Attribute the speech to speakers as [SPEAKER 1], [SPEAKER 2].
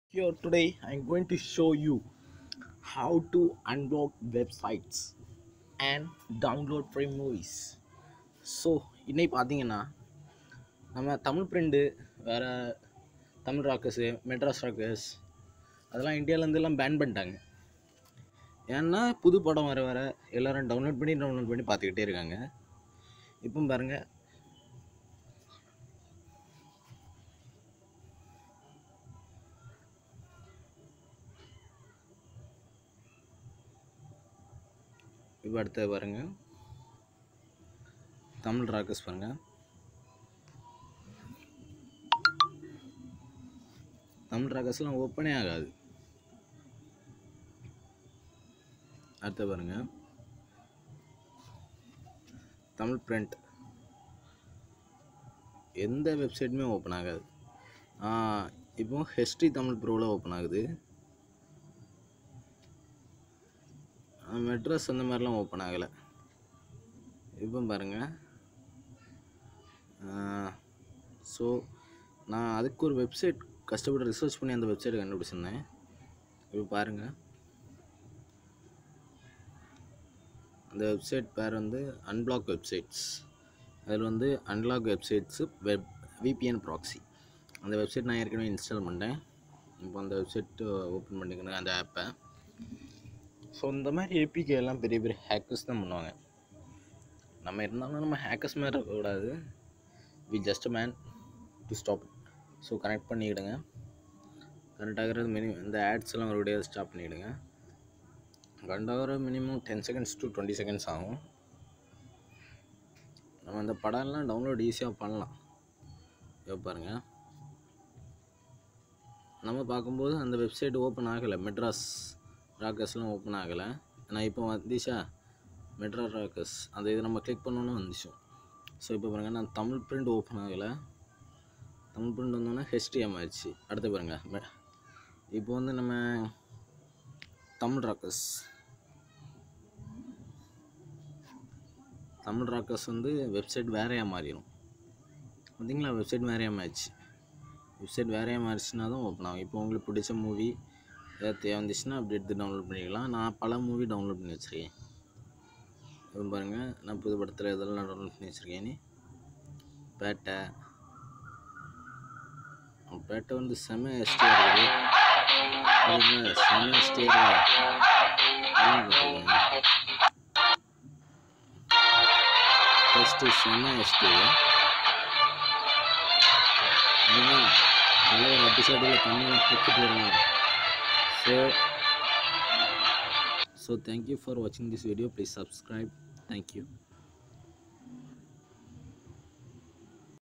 [SPEAKER 1] Here today I'm going to show you how to unblock websites and download free movies. So இன்னைக்கு பார்த்தீங்கன்னா நம்ம Tamil print வேறு Tamil rockers Madras Rockers அதெல்லாம் இந்தியாவிலேருந்து எல்லாம் பேன் பண்ணிட்டாங்க ஏன்னா புது படம் வர வர எல்லோரும் டவுன்லோட் பண்ணி டவுன்லோட் பண்ணி பார்த்துக்கிட்டே இருக்காங்க இப்போ பாருங்கள் இப்போ அடுத்தது பாருங்கள் தமிழ் ராக்கர்ஸ் பாருங்கள் தமிழ் ராக்கர்ஸ்லாம் ஓப்பனே ஆகாது அடுத்து பாருங்க தமிழ் பிரிண்ட் எந்த வெப்சைட்டுமே ஓப்பன் ஆகாது ஆ, இப்போ ஹெஸ்ட்ரி தமிழ் ப்ரோவில் ஓப்பன் ஆகுது மெட்ரஸ் அந்த மாதிரிலாம் ஓப்பன் ஆகலை இப்போ பாருங்கள் ஸோ நான் அதுக்கு ஒரு வெப்சைட் கஷ்டப்பட்டு ரிசர்ச் பண்ணி அந்த வெப்சைட்டை கண்டுபிடிச்சிருந்தேன் இப்போ பாருங்கள் அந்த வெப்சைட் பேர் வந்து அன்பிளாக் வெப்சைட்ஸ் அதில் வந்து unlock websites web VPN proxy அந்த வெப்சைட் நான் ஏற்கனவே இன்ஸ்டால் பண்ணிட்டேன் இப்போ அந்த வெப்சைட் ஓப்பன் பண்ணிக்கணும் அந்த ஆப்பை ஸோ இந்த மாதிரி ஏபிகே எல்லாம் பெரிய பெரிய ஹேக்கர்ஸ் தான் பண்ணுவாங்க நம்ம இருந்தாலும் நம்ம ஹேக்கர்ஸ் மாதிரி இருக்கக்கூடாது we just man to stop so connect பண்ணிக்கிடுங்க கனெக்ட் ஆகிறது மினிமம் இந்த ஆட்ஸ் எல்லாம் ஒரு விடையாக ஸ்டாப் பண்ணிவிடுங்க கனெக்ட் ஆகிற minimum ten seconds to twenty seconds ஆகும் நம்ம இந்த படம்லாம் டவுன்லோட் ஈஸியாக பண்ணலாம் இப்போ பாருங்கள் நம்ம பார்க்கும்போது அந்த வெப்சைட் ஓப்பன் ஆகலை மெட்ராஸ் ராக்கர்ஸ்லாம் ஓப்பன் ஆகலை நான் இப்போ வந்துச்சா மெட்ராஸ் ராக்கர்ஸ் அந்த இது நம்ம கிளிக் பண்ணோன்னு வந்துச்சு ஸோ இப்போ பாருங்கள் நான் தமிழ் பிரிண்ட் ஓப்பன் ஆகலை தமிழ் பிரிண்ட் வந்தோன்னே ஹெச்டிஎம் ஆயிடுச்சு அடுத்து பாருங்கள் மெ- இப்போ வந்து நம்ம தமிழ் ராக்கர்ஸ் தமிழ் ராக்கர்ஸ் வந்து வெப்சைட் வேறையாக மாறிடும் பார்த்தீங்களா வெப்சைட் வேறையாக மாறிடுச்சு வெப்சைட் வேறையாக மாறிச்சுன்னா தான் ஓப்பன் ஆகும் இப்போ உங்களுக்கு பிடிச்ச மூவி ஏதாவது தேவை வந்துச்சுன்னா அப்படி எடுத்து டவுன்லோட் பண்ணிக்கலாம் நான் பல மூவி டவுன்லோட் பண்ணி வச்சுருக்கேன் இப்போ பாருங்கள் நான் புது படத்தில் இதெல்லாம் நான் டவுன்லோட் பண்ணி வச்சுருக்கேன் பேட்டை பேட்டை வந்து செம எஸ்டியாக இருக்குது அதுக்கு செம எஸ்டியாக ஃபஸ்ட்டு செம எஸ்டி தலைவர் எபிசோடில் தண்ணியில் கொடுத்துட்டு வருவாங்க ஸோ ஸோ தேங்க்யூ ஃபார் வாட்சிங் this video please subscribe thank you